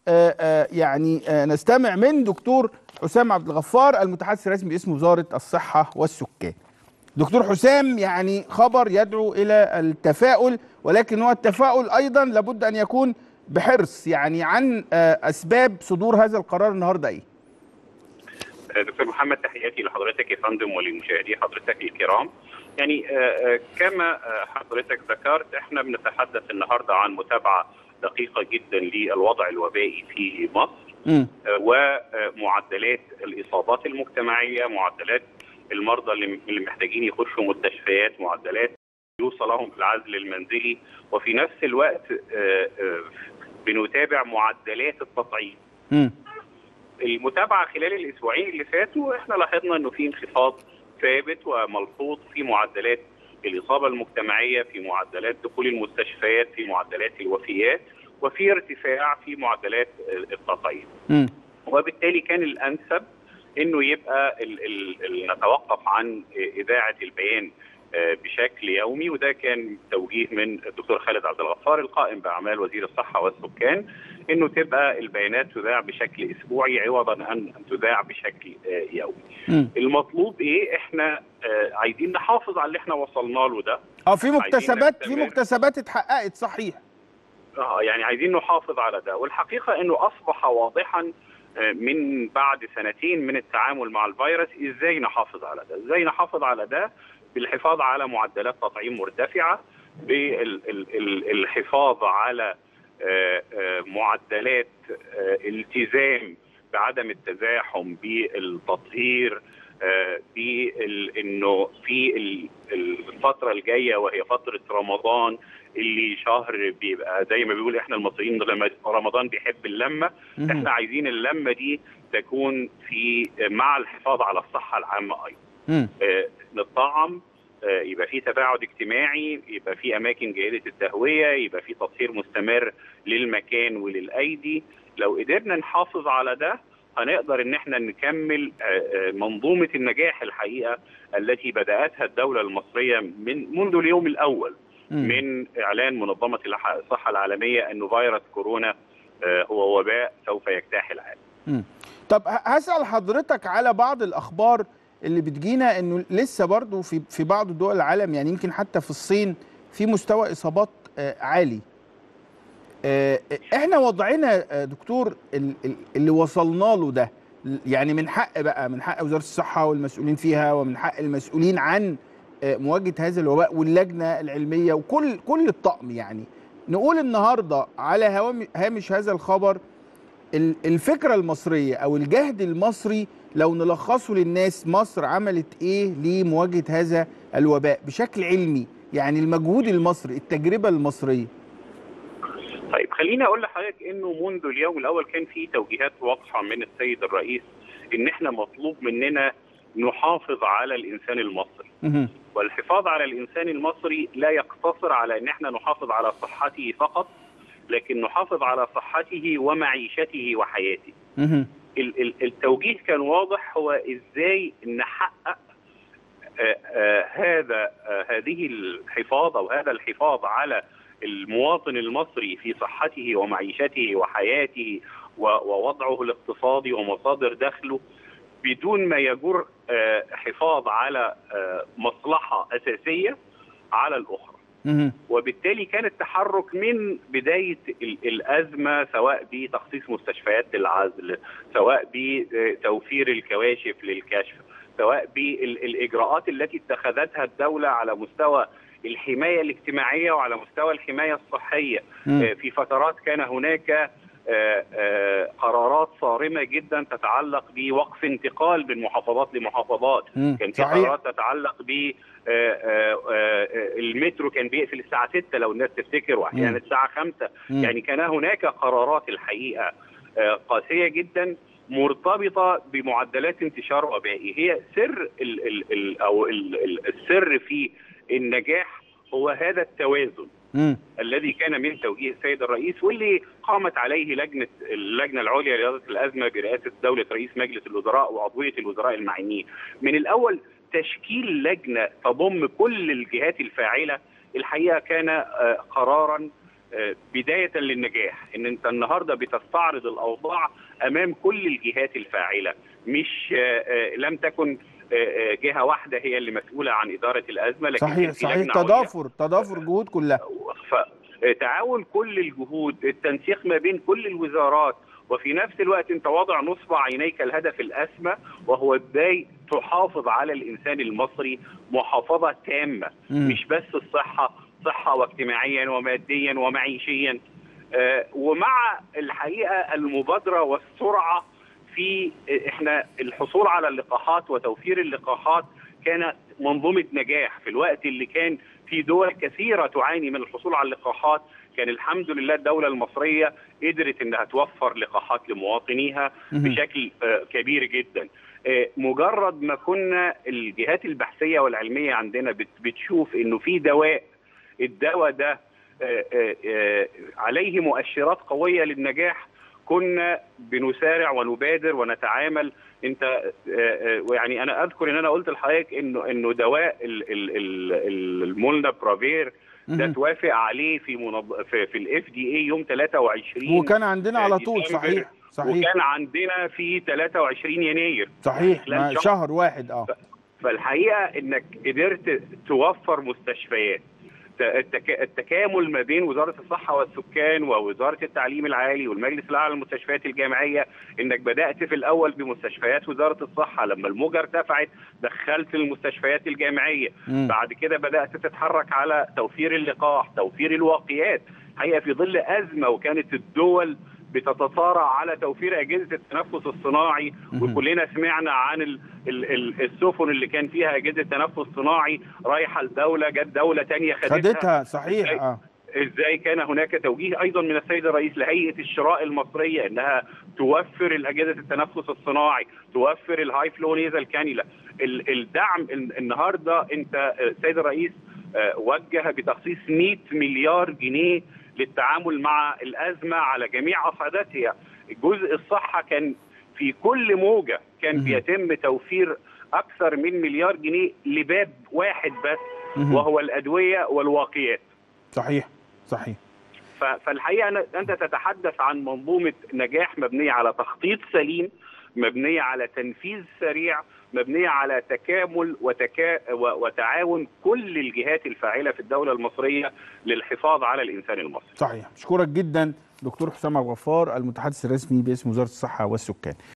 آه، آه، يعني آه، نستمع من دكتور حسام عبد الغفار المتحدث الرسمي باسم وزاره الصحه والسكان. دكتور حسام يعني خبر يدعو الى التفاؤل ولكن هو التفاؤل ايضا لابد ان يكون بحرص يعني عن آه، اسباب صدور هذا القرار النهارده ايه؟ دكتور محمد تحياتي لحضرتك يا فندم ولمشاهدي حضرتك الكرام يعني آه، آه، كما آه، حضرتك ذكرت احنا بنتحدث النهارده عن متابعه دقيقه جدا للوضع الوبائي في مصر امم آه، ومعدلات الاصابات المجتمعيه معدلات المرضى اللي اللي محتاجين يخشوا مستشفيات معدلات يوصل لهم العزل المنزلي وفي نفس الوقت آه، آه، بنتابع معدلات التطعيم امم المتابعه خلال الاسبوعين اللي فاتوا احنا لاحظنا انه في انخفاض ثابت وملحوظ في معدلات الاصابه المجتمعيه في معدلات دخول المستشفيات في معدلات الوفيات وفي ارتفاع في معدلات التطعيم امم وبالتالي كان الانسب انه يبقى ال ال ال نتوقف عن اذاعه البيان آه، بشكل يومي وده كان توجيه من الدكتور خالد عبد الغفار القائم باعمال وزير الصحه والسكان انه تبقى البيانات تذاع بشكل اسبوعي عوضا عن ان تذاع بشكل آه، يومي. امم المطلوب ايه؟ احنا آه، عايزين نحافظ على اللي احنا وصلنا له ده اه في مكتسبات في نستمر. مكتسبات اتحققت صحيح اه يعني عايزين نحافظ على ده والحقيقه انه اصبح واضحا آه، من بعد سنتين من التعامل مع الفيروس ازاي نحافظ على ده ازاي نحافظ على ده بالحفاظ على معدلات تطعيم مرتفعه بالحفاظ على آه، آه، معدلات آه، التزام بعدم التزاحم بالتطهير آه، بال- انه في ال- الفتره الجايه وهي فتره رمضان اللي شهر بيبقى زي ما بيقول احنا المصريين لما رمضان بيحب اللمه مهم. احنا عايزين اللمه دي تكون في مع الحفاظ على الصحه العامه ايضا امم آه، نطعم آه، يبقى في تباعد اجتماعي يبقى في اماكن جيده التهويه يبقى في تطهير مستمر للمكان وللايدي لو قدرنا نحافظ على ده هنقدر ان احنا نكمل آه، آه، منظومه النجاح الحقيقه التي بداتها الدوله المصريه من منذ اليوم الاول من اعلان منظمه الح- الصحه العالميه انه فيروس كورونا آه، هو وباء سوف يجتاح العالم مم. طب ه- هسأل حضرتك على بعض الأخبار اللي بتجينا إنه لسه برضو في في بعض دول العالم يعني يمكن حتى في الصين في مستوى إصابات آه، عالي. آه، إحنا وضعنا آه، دكتور ال- ال- اللي وصلنا له ده يعني من حق بقى من حق وزارة الصحة والمسؤولين فيها ومن حق المسؤولين عن آه، مواجهة هذا الوباء واللجنة العلمية وكل كل الطقم يعني نقول النهارده على هوام- هامش هذا الخبر ال- الفكرة المصرية أو الجهد المصري لو نلخصه للناس مصر عملت إيه لمواجهة هذا الوباء بشكل علمي يعني المجهود المصري التجربة المصرية طيب خليني اقول لحضرتك انه منذ اليوم الاول كان في توجيهات واضحه من السيد الرئيس ان احنا مطلوب مننا نحافظ على الانسان المصري مهم. والحفاظ على الانسان المصري لا يقتصر على ان احنا نحافظ على صحته فقط لكن نحافظ على صحته ومعيشته وحياته مهم. ال- ال- التوجيه كان واضح هو ازاي نحقق آه، آه، هذا آه، هذه الحفاظ او هذا الحفاظ على المواطن المصري في صحته ومعيشته وحياته و- ووضعه الاقتصادي ومصادر دخله بدون ما يجر آه، حفاظ على آه، مصلحه اساسيه على الاخرى. مهم. وبالتالي كان التحرك من بدايه ال- الازمه سواء بتخصيص مستشفيات للعزل، سواء بتوفير الكواشف للكشف، سواء بالاجراءات التي اتخذتها الدوله على مستوى الحمايه الاجتماعيه وعلى مستوى الحمايه الصحيه. مم. آه، في فترات كان هناك آه، آه، قرارات صارمه جدا تتعلق بوقف انتقال من محافظات لمحافظات مم. كان في صحيح قرارات تتعلق ب آه، آه، آه، المترو كان بيقفل الساعه 6 لو الناس تفتكر واحيانا مم. الساعه 5 مم. يعني كان هناك قرارات الحقيقه آه، قاسيه جدا مرتبطه بمعدلات انتشار وبائي هي سر ال ال ال او ال ال السر في النجاح هو هذا التوازن مم. الذي كان من توجيه السيد الرئيس واللي قامت عليه لجنه اللجنه العليا لرياضه الازمه برئاسه دوله رئيس مجلس الوزراء وعضويه الوزراء المعنيين. من الاول تشكيل لجنه تضم كل الجهات الفاعله الحقيقه كان آه، قرارا بدايه للنجاح ان انت النهارده بتستعرض الاوضاع امام كل الجهات الفاعله مش لم تكن جهه واحده هي اللي مسؤوله عن اداره الازمه لكن صحيح صحيح تضافر تضافر جهود كلها تعاون كل الجهود التنسيق ما بين كل الوزارات وفي نفس الوقت انت واضع نصب عينيك الهدف الاسمى وهو ازاي تحافظ على الانسان المصري محافظه تامه م. مش بس الصحه صحه واجتماعيا وماديا ومعيشيا آه ومع الحقيقه المبادره والسرعه في احنا الحصول على اللقاحات وتوفير اللقاحات كانت منظومه نجاح في الوقت اللي كان في دول كثيره تعاني من الحصول على اللقاحات كان الحمد لله الدوله المصريه قدرت انها توفر لقاحات لمواطنيها بشكل كبير جدا مجرد ما كنا الجهات البحثيه والعلميه عندنا بتشوف انه في دواء الدواء ده عليه مؤشرات قويه للنجاح كنا بنسارع ونبادر ونتعامل انت يعني انا اذكر ان انا قلت لحضرتك انه انه دواء المولنا برافير ده توافق عليه في منض... في, في الاف دي اي يوم 23 وكان عندنا على طول صحيح صحيح وكان عندنا في 23 يناير صحيح شهر. شهر واحد اه فالحقيقه انك قدرت توفر مستشفيات التكامل ما بين وزاره الصحه والسكان ووزاره التعليم العالي والمجلس الاعلى للمستشفيات الجامعيه انك بدات في الاول بمستشفيات وزاره الصحه لما الموجه ارتفعت دخلت المستشفيات الجامعيه م. بعد كده بدات تتحرك على توفير اللقاح توفير الواقيات حقيقه في ظل ازمه وكانت الدول بتتصارع على توفير اجهزه التنفس الصناعي وكلنا سمعنا عن ال ال ال السفن اللي كان فيها اجهزه تنفس صناعي رايحه لدوله جت دوله ثانيه خدتها خدتها صحيح ازاي, آه. ازاي كان هناك توجيه ايضا من السيد الرئيس لهيئه الشراء المصريه انها توفر الاجهزه التنفس الصناعي توفر الهاي فلو نيزل كانيلا الدعم النهارده انت السيد الرئيس وجه بتخصيص 100 مليار جنيه للتعامل مع الازمه على جميع اصعدتها جزء الصحه كان في كل موجه كان بيتم توفير اكثر من مليار جنيه لباب واحد بس وهو الادويه والواقيات صحيح صحيح فالحقيقه انت تتحدث عن منظومه نجاح مبنيه على تخطيط سليم مبنيه على تنفيذ سريع مبنيه على تكامل وتكا وتعاون كل الجهات الفاعله في الدوله المصريه للحفاظ على الانسان المصري. صحيح، اشكرك جدا دكتور حسام ابو غفار المتحدث الرسمي باسم وزاره الصحه والسكان.